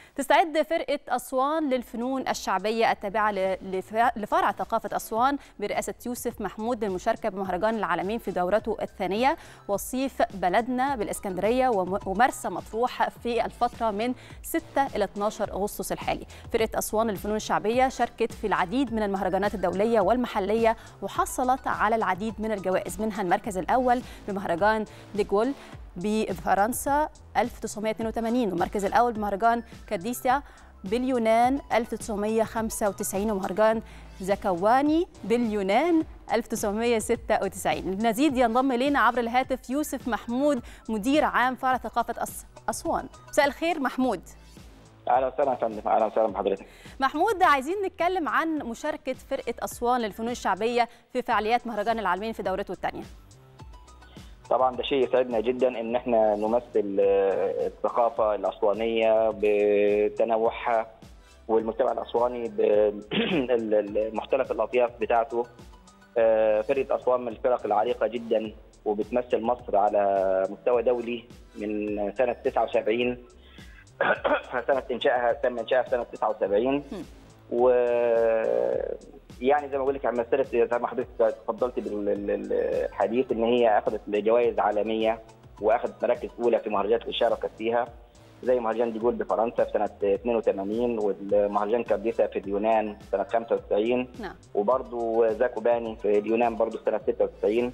تستعد فرقة أسوان للفنون الشعبية التابعة لفرع ثقافة أسوان برئاسة يوسف محمود للمشاركة بمهرجان العالمين في دورته الثانية وصيف بلدنا بالإسكندرية ومرسى مطروح في الفترة من 6 إلى 12 أغسطس الحالي فرقة أسوان للفنون الشعبية شاركت في العديد من المهرجانات الدولية والمحلية وحصلت على العديد من الجوائز منها المركز الأول بمهرجان ليجول بفرنسا 1982 والمركز الأول بمهرجان كاديسيا باليونان 1995 ومهرجان زكواني باليونان 1996 المزيد ينضم إلينا عبر الهاتف يوسف محمود مدير عام فرع ثقافة أسوان مساء الخير محمود اهلا وسهلا يا فندم اهلا وسهلا بحضرتك محمود عايزين نتكلم عن مشاركه فرقه اسوان للفنون الشعبيه في فعاليات مهرجان العالمين في دورته الثانيه طبعا ده شيء يسعدنا جدا ان احنا نمثل الثقافه الاسوانيه بتنوعها والمجتمع الاسواني بمختلف الاطياف بتاعته فرقه اسوان من الفرق العريقه جدا وبتمثل مصر على مستوى دولي من سنه 79 سنه انشائها تم انشائها في سنه 79 و يعني زي ما بقول لك مثلت زي ما حضرتك اتفضلت بالحديث ان هي اخذت جوائز عالميه واخذت مراكز اولى في مهرجانات اللي شاركت فيها زي مهرجان ديجول بفرنسا في سنه 82 والمهرجان كارديسا في اليونان سنه 95 نعم وبرضه زاكوباني في اليونان برضه سنه 96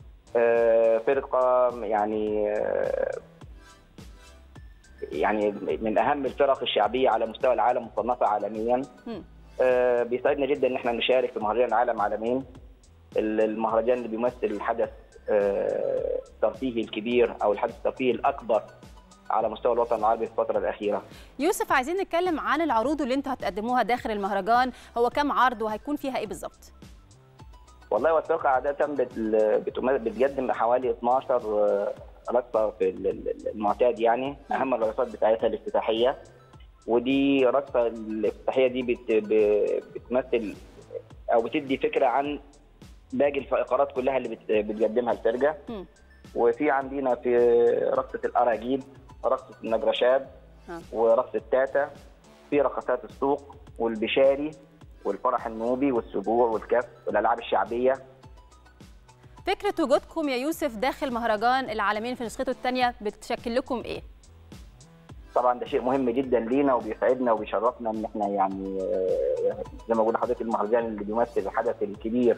فرقه يعني يعني من اهم الفرق الشعبيه على مستوى العالم مصنفه عالميا آه بيسعدنا جدا ان احنا نشارك في مهرجان العالم عالمين المهرجان اللي بيمثل الحدث آه الترفيهي الكبير او الحدث الترفيهي الاكبر على مستوى الوطن العربي في الفتره الاخيره. يوسف عايزين نتكلم عن العروض اللي انتوا هتقدموها داخل المهرجان، هو كم عرض وهيكون فيها ايه بالظبط؟ والله هو الفرقه عاده بتقدم حوالي 12 رقصه في المعتاد يعني اهم الرقصات بتاعتها الافتتاحيه ودي رقصه الافتتاحيه دي بت بتمثل او بتدي فكره عن باقي الفقرات كلها اللي بتقدمها الفرقه وفي عندنا في رقصه الاراجيل رقصه النجرشاب ورقصه تاتا في رقصات السوق والبشاري والفرح النوبي والسبوع والكف والالعاب الشعبيه فكرة وجودكم يا يوسف داخل مهرجان العالمين في نسخته الثانية بتشكل لكم ايه؟ طبعا ده شيء مهم جدا لينا وبيسعدنا وبيشرفنا ان احنا يعني زي ما بقول لحضرتك المهرجان اللي بيمثل الحدث الكبير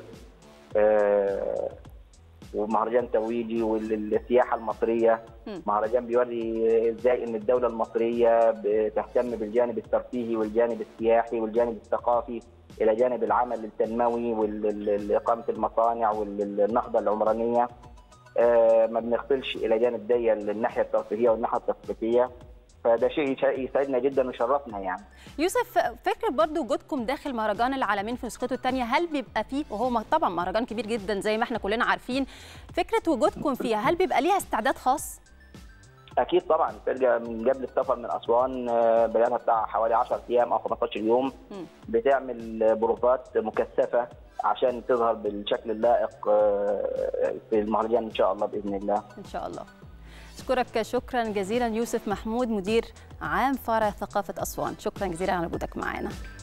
ومهرجان تويجي والسياحه المصريه مهرجان بيوري ازاي ان الدوله المصريه بتهتم بالجانب الترفيهي والجانب السياحي والجانب الثقافي الى جانب العمل التنموي واقامه المصانع والنهضه العمرانيه ما بنغفلش الى جانب دي الناحيه الترفيهيه والناحيه التثقيفيه فده شيء يسعدنا جدا ويشرفنا يعني يوسف فكره برضو وجودكم داخل مهرجان العالمين في نسخته الثانيه هل بيبقى فيه وهو طبعا مهرجان كبير جدا زي ما احنا كلنا عارفين فكره وجودكم فيها هل بيبقى ليها استعداد خاص اكيد طبعا الفرقه من قبل السفر من اسوان بقالها بتاع حوالي 10 ايام او 15 يوم بتعمل بروفات مكثفه عشان تظهر بالشكل اللائق في المهرجان ان شاء الله باذن الله ان شاء الله اشكرك شكرا جزيلا يوسف محمود مدير عام فرع ثقافه اسوان شكرا جزيلا على وجودك معنا